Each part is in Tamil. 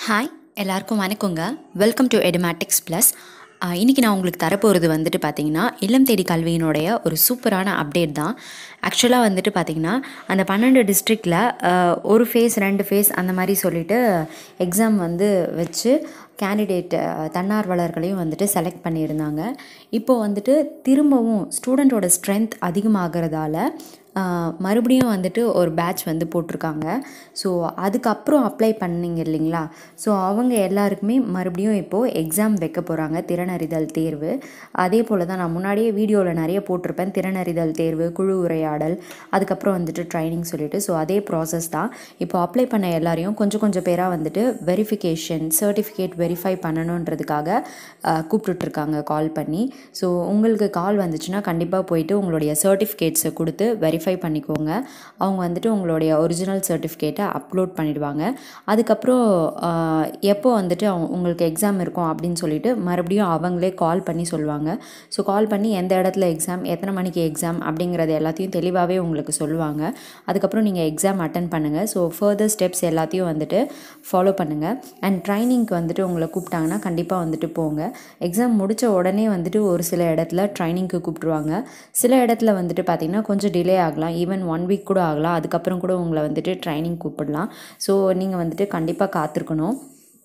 ஹாய் எல்லாருக்கும் வணக்கங்க வெல்கம் டு எடுமேட்டிக்ஸ் ப்ளஸ் இன்றைக்கி நான் உங்களுக்கு தரப்போகிறது வந்துட்டு பார்த்தீங்கன்னா இல்லம் தேடி கல்வியினுடைய ஒரு சூப்பரான அப்டேட் தான் ஆக்சுவலாக வந்துட்டு பார்த்தீங்கன்னா அந்த பன்னெண்டு டிஸ்ட்ரிக்டில் ஒரு ஃபேஸ் ரெண்டு ஃபேஸ் அந்த மாதிரி சொல்லிட்டு எக்ஸாம் வந்து வச்சு கேண்டிடேட் தன்னார்வலர்களையும் வந்துட்டு செலக்ட் பண்ணியிருந்தாங்க இப்போ வந்துட்டு திரும்பவும் ஸ்டூடெண்ட்டோட ஸ்ட்ரென்த் அதிகமாகிறதால ஆஹ், மறுபடியும் வந்துட்டு ஒரு பேட்ச் வந்து போட்டிருக்காங்க ஸோ அதுக்கப்புறம் அப்ளை பண்ணீங்க இல்லைங்களா ஸோ அவங்க எல்லாருக்குமே மறுபடியும் இப்போது எக்ஸாம் வைக்க போகிறாங்க திறனறிதல் தேர்வு அதே போல் தான் நான் முன்னாடியே வீடியோவில் நிறைய போட்டிருப்பேன் திறனறிதல் தேர்வு குழு உரையாடல் அதுக்கப்புறம் வந்துட்டு ட்ரைனிங் சொல்லிட்டு ஸோ அதே ப்ராசஸ் தான் இப்போ அப்ளை பண்ண எல்லாரையும் கொஞ்சம் கொஞ்சம் பேராக வந்துட்டு வெரிஃபிகேஷன் சர்டிஃபிகேட் வெரிஃபை பண்ணணுன்றதுக்காக ஆஹ், கூப்பிட்டுட்ருக்காங்க கால் பண்ணி ஸோ உங்களுக்கு கால் வந்துச்சுன்னா கண்டிப்பாக போயிட்டு உங்களுடைய சர்டிஃபிகேட்ஸை கொடுத்து வெரிஃபை பண்ணிக்கோங்க அவங்க வந்துட்டு உங்களுடைய ஒரிஜினல் சர்டிஃபிகேட்டை அப்லோட் பண்ணிடுவாங்க அதுக்கப்புறம் ஆஹ், எப்போ வந்துட்டு அவங்க உங்களுக்கு எக்ஸாம் இருக்கும் அப்படின்னு சொல்லிட்டு மறுபடியும் அவங்களே கால் பண்ணி சொல்லுவாங்க ஸோ கால் பண்ணி எந்த இடத்துல எக்ஸாம் எத்தனை மணிக்கு எக்ஸாம் அப்படிங்கிறது எல்லாத்தையும் தெளிவாகவே உங்களுக்கு சொல்லுவாங்க அதுக்கப்புறம் நீங்கள் எக்ஸாம் அட்டன் பண்ணுங்கள் ஸோ ஃபர்தர் ஸ்டெப்ஸ் எல்லாத்தையும் வந்துட்டு ஃபாலோ பண்ணுங்கள் அண்ட் ட்ரைனிங்க்கு வந்துட்டு உங்களை கூப்பிட்டாங்கன்னா கண்டிப்பாக வந்துட்டு போங்க எக்ஸாம் முடித்த உடனே வந்துட்டு ஒரு சில இடத்துல ட்ரைனிங்க்கு கூப்பிட்ருவாங்க சில இடத்துல வந்துட்டு பார்த்திங்கன்னா கொஞ்சம் டிலே ஆகலாம் ஈவன் ஒன் வீக் கூட ஆகலாம் அதுக்கப்புறம் கூட உங்களை வந்துட்டு ட்ரைனிங் கூப்பிடலாம் ஸோ நீங்கள் வந்துட்டு கண்டிப்பாக காத்திருக்கணும்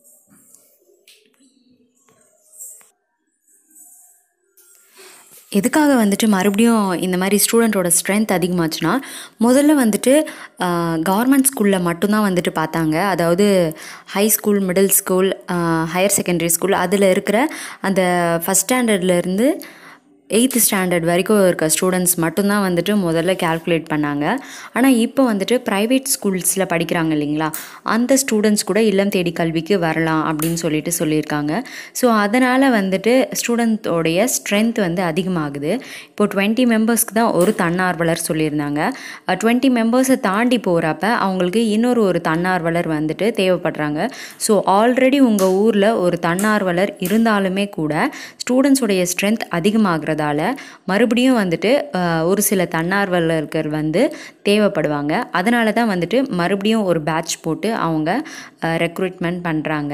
எதுக்காக வந்துட்டு மறுபடியும் இந்த மாதிரி ஸ்டூடெண்ட்டோட ஸ்ட்ரென்த் அதிகமாச்சுன்னா முதல்ல வந்துட்டு கவர்மெண்ட் ஸ்கூலில் மட்டும்தான் வந்துட்டு பார்த்தாங்க அதாவது high school middle school higher secondary school அதில் இருக்கிற அந்த ஃபஸ்ட் ஸ்டாண்டர்ட்லேருந்து எயித்து ஸ்டாண்டர்ட் வரைக்கும் இருக்க ஸ்டூடெண்ட்ஸ் மட்டும்தான் வந்துட்டு முதல்ல கால்குலேட் பண்ணாங்க ஆனால் இப்போ வந்துட்டு ப்ரைவேட் ஸ்கூல்ஸில் படிக்கிறாங்க இல்லைங்களா அந்த ஸ்டூடெண்ட்ஸ் கூட இல்லம் தேடி கல்விக்கு வரலாம் அப்படின்னு சொல்லிட்டு சொல்லியிருக்காங்க ஸோ அதனால் வந்துட்டு ஸ்டூடெண்ட்டோடைய ஸ்ட்ரென்த் வந்து அதிகமாகுது இப்போ டுவெண்ட்டி மெம்பர்ஸ்க்கு தான் ஒரு தன்னார்வலர் சொல்லியிருந்தாங்க டுவெண்ட்டி மெம்பர்ஸை தாண்டி போகிறப்ப அவங்களுக்கு இன்னொரு ஒரு தன்னார்வலர் வந்துட்டு தேவைப்படுறாங்க ஸோ ஆல்ரெடி உங்கள் ஊரில் ஒரு தன்னார்வலர் இருந்தாலுமே கூட ஸ்டூடெண்ட்ஸோடைய ஸ்ட்ரென்த் அதிகமாகிறதால மறுபடியும் வந்துட்டு அஹ், ஒரு சில தன்னார்வலர்கள் வந்து தேவைப்படுவாங்க அதனால தான் வந்துட்டு மறுபடியும் ஒரு பேட்ச் போட்டு அவங்க ரெக்ரூட்மெண்ட் பண்ணுறாங்க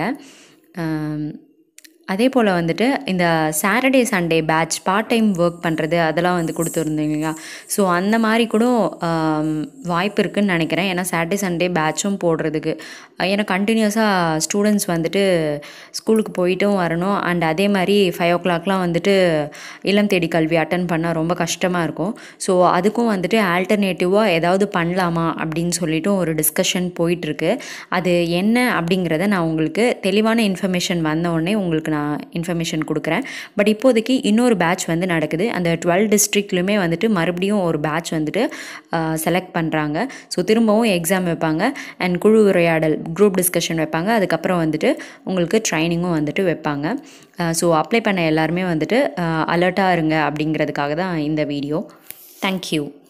அதே போல் வந்துட்டு இந்த Saturday Sunday batch part time work பண்ணுறது அதெல்லாம் வந்து கொடுத்துருந்தீங்க ஸோ அந்த மாதிரி கூட ஆம், வாய்ப்பு இருக்குன்னு நினைக்கிறேன் ஏன்னா சாட்டர்டே சண்டே பேட்சும் போடுறதுக்கு அஹ் ஏன்னா கண்டினியூஸாக ஸ்டூடெண்ட்ஸ் வந்துட்டு ஸ்கூலுக்கு போயிட்டும் வரணும் அண்ட் அதே மாதிரி ஃபைவ் ஓ கிளாக்லாம் வந்துட்டு இல்லம் தேடி கல்வி அட்டன் பண்ணால் ரொம்ப கஷ்டமாக இருக்கும் ஸோ அதுக்கும் வந்துட்டு ஆல்டர்னேட்டிவாக ஏதாவது பண்ணலாமா அப்படின்னு சொல்லிட்டு ஒரு டிஸ்கஷன் போயிட்டுருக்கு அது என்ன அப்படிங்கிறத நான் உங்களுக்கு தெளிவான இன்ஃபர்மேஷன் வந்த உடனே உங்களுக்கு நான் இன்ஃபர்மேஷன் கொடுக்குறேன் பட் இப்போதைக்கு இன்னொரு பேட்ச் வந்து நடக்குது அந்த டுவெல் டிஸ்ட்ரிக்ட்லையுமே வந்துட்டு மறுபடியும் ஒரு பேட்ச் வந்துட்டு செலக்ட் பண்ணுறாங்க ஸோ திரும்பவும் எக்ஸாம் வைப்பாங்க அண்ட் குழு உரையாடல் குரூப் டிஸ்கஷன் வைப்பாங்க அதுக்கப்புறம் வந்துட்டு உங்களுக்கு ட்ரைனிங்கும் வந்துட்டு வைப்பாங்க ஸோ அப்ளை பண்ண எல்லாருமே வந்துட்டு அலர்ட்டாக இருங்க அப்படிங்கிறதுக்காக தான் இந்த வீடியோ தேங்க்யூ